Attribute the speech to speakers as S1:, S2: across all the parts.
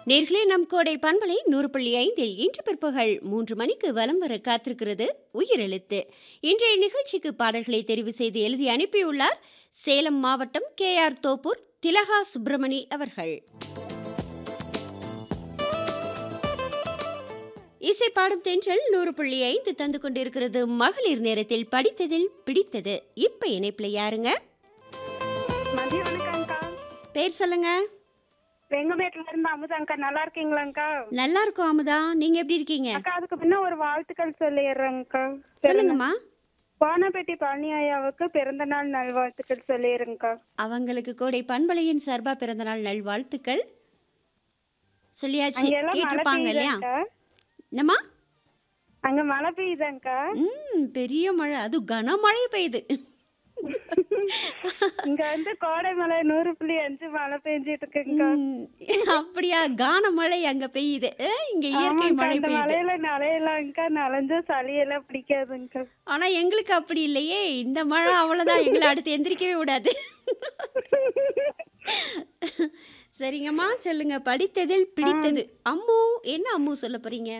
S1: நேர்களே நம் கோடை பண்பலை நூறு புள்ளி ஐந்தில் இன்று பிற்பகல் மூன்று மணிக்கு வலம் வர காத்திருக்கிறது உயிரெழுத்து இன்றைய நிகழ்ச்சிக்கு பாடல்களை தெரிவு செய்து எழுதி அனுப்பியுள்ளார் சேலம் மாவட்டம் கே ஆர் தோப்பூர் திலகா சுப்பிரமணி அவர்கள் இசை பாடும் தென்றல் நூறு புள்ளி ஐந்து தந்து கொண்டிருக்கிறது மகளிர் நேரத்தில் படித்ததில் பிடித்தது இப்ப இணைப்புல யாருங்க
S2: மதிய வணக்கம்க்கா
S1: பேர் சொல்லுங்க
S2: வெங்கமேட்ல இருந்து அமுதாங்க்கா நல்லா இருக்கீங்களாங்க்கா
S1: நல்லா இருக்கும் அமுதா நீங்க எப்படி இருக்கீங்க
S2: அக்கா அதுக்கு முன்ன ஒரு வாழ்த்துக்கள் சொல்லிடுறேங்க்கா
S1: சொல்லுங்கம்மா
S2: வானப்பேட்டி பழனி ஐயாவுக்கு பிறந்த நாள் நல்வாழ்த்துக்கள் சொல்லிடுறேங்க்கா
S1: அவங்களுக்கு கோடை பண்பலையின் சார்பா பிறந்தநாள் நல்வாழ்த்துக்கள் சொல்லியாச்சு
S2: அங்க எல்லாம் மழை
S1: கேட்டிருப்பாங்க இல்லையா
S2: பெய்யுதாங்க்கா
S1: என்னம்மா
S2: அங்க மழை பெய்யுதாங்க்கா
S1: ம் பெரிய மழை அது கனமழை பெய்யுது
S2: இங்க வந்து கோடை மழை நூறு புள்ளி அஞ்சு மழை பெஞ்சிட்டு இருக்குங்கக்கா
S1: ம், அப்படியா கான மழை அங்க பெய்யுது அஹ், இங்க இயற்கை
S2: ஆமாக்கா,
S1: மழை
S2: இந்த
S1: பெய்யுது
S2: மழையில நனையலாம்க்கா நனைஞ்சா சளியெல்லாம் பிடிக்காதுங்கக்கா
S1: ஆனா எங்களுக்கு அப்படி இல்லையே இந்த மழை அவ்வளவுதான் எங்களை அடுத்து எந்திரிக்கவே விடாது சரிங்கம்மா சொல்லுங்க படித்ததில் பிடித்தது அம்மு என்ன அம்மு சொல்ல போறீங்க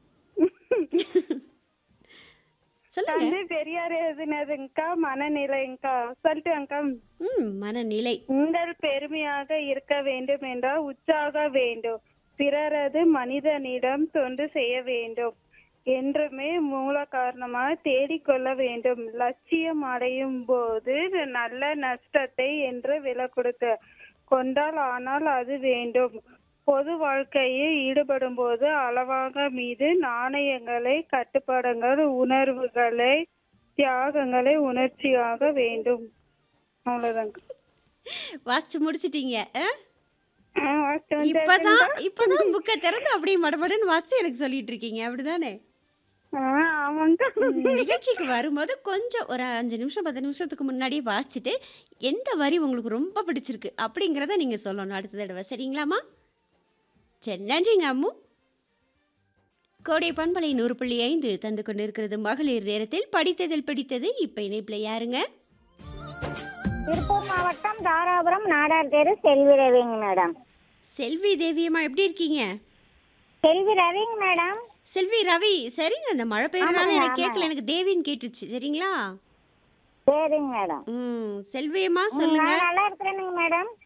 S1: சொல்லுங்க
S2: தந்தை பெரியார் எழுதினதுங்கக்கா மனநிலைங்கக்கா சொல்லிட்டுங்கக்கா
S1: ம் மனநிலை
S2: உங்கள் பெருமையாக இருக்க வேண்டும் என்றால் உற்சாக வேண்டும் பிறரது மனிதனிடம் தொண்டு செய்ய வேண்டும் என்றுமே மூல காரணமாக தேடிக்கொள்ள வேண்டும் லட்சியம் அடையும் போது நல்ல நஷ்டத்தை என்று விலை கொடுக்க கொண்டால் ஆனால் அது வேண்டும் பொது வாழ்க்கையில் ஈடுபடும் போது அளவாக மீது நாணயங்களை கட்டுப்பாடுங்கள் உணர்வுகளை தியாகங்களை உணர்ச்சியாக வேண்டும் அவ்வளவுதாங்க
S1: வாசிச்சு முடிச்சிட்டீங்க அஹ்?
S2: ஆ, வாசிட்டு வந்தாச்சுங்க.
S1: இப்பதான் இப்பதான் புக்கை திறந்து அப்படியே மடமடன்னு வாசிச்சு எனக்கு சொல்லிட்டு இருக்கீங்க அப்படிதானே
S2: ஆ, ஆமாங்க
S1: ம், நிகழ்ச்சிக்கு வரும்போது கொஞ்சம் ஒரு அஞ்சு நிமிஷம் பத்து நிமிஷத்துக்கு முன்னாடியே வாசிச்சுட்டு எந்த வரி உங்களுக்கு ரொம்ப பிடிச்சிருக்கு அப்படிங்கிறத நீங்கள் சொல்லணும் அடுத்த தடவை சரிங்களாம்மா சரி நன்றிங்க அம்மு கோடை பண்பலை நூறு புள்ளி ஐந்து தந்து கொண்டிருக்கிறது மகளிர் நேரத்தில் படித்ததில் பிடித்தது இப்போ இணைப்பில் யாருங்க
S3: திருப்பூர் மாவட்டம் தாராபுரம் நாடார் தெரு செல்வி ரவிங்க மேடம்
S1: செல்வி தேவியம்மா எப்படி இருக்கீங்க
S3: செல்வி ரவிங்க மேடம்
S1: செல்வி ரவி சரிங்க அந்த மழை பெய்யறதுனால எனக்கு கேட்கல எனக்கு தேவின்னு கேட்டுச்சு சரிங்களா
S3: சரிங்க மேடம்
S1: ம் செல்வியம்மா சொல்லுங்க
S3: நான் நல்லா இருக்கிறேனுங்க மேடம்